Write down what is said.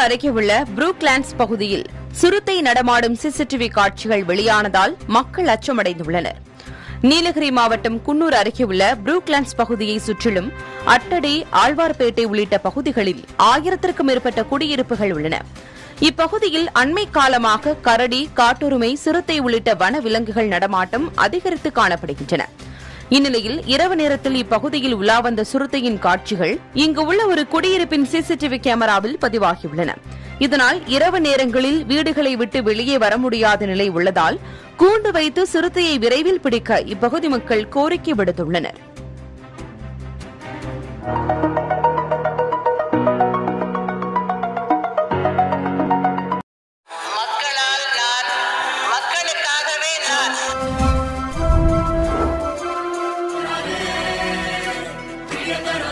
அருகே உள்ள புரூக்லாண்ட்ஸ் பகுதியில் சிறுத்தை நடமாடும் சிசிடிவி காட்சிகள் வெளியானதால் மக்கள் அச்சமடைந்துள்ளனர் நீலகிரி மாவட்டம் குன்னூர் அருகே உள்ள புரூக்லாண்ட்ஸ் பகுதியை சுற்றிலும் அட்டடி ஆழ்வார்பேட்டை உள்ளிட்ட பகுதிகளில் ஆயிரத்திற்கும் மேற்பட்ட குடியிருப்புகள் உள்ளன இப்பகுதியில் அண்மை காலமாக கரடி காட்டுரிமை சிறுத்தை உள்ளிட்ட வன விலங்குகள் நடமாட்டம் அதிகரித்து காணப்படுகின்றன இந்நிலையில் இரவு நேரத்தில் இப்பகுதியில் உலா வந்த சிறுத்தையின் காட்சிகள் இங்கு உள்ள ஒரு குடியிருப்பின் சிசிடிவி கேமராவில் பதிவாகியுள்ளன இதனால் இரவு நேரங்களில் வீடுகளை விட்டு வெளியே வர முடியாத நிலை உள்ளதால் கூண்டு வைத்து சிறுத்தையை விரைவில் பிடிக்க இப்பகுதி மக்கள் கோரிக்கை விடுத்துள்ளனர் மக்களால் நான் மக்களுக்காகவே நான் प्रियतरो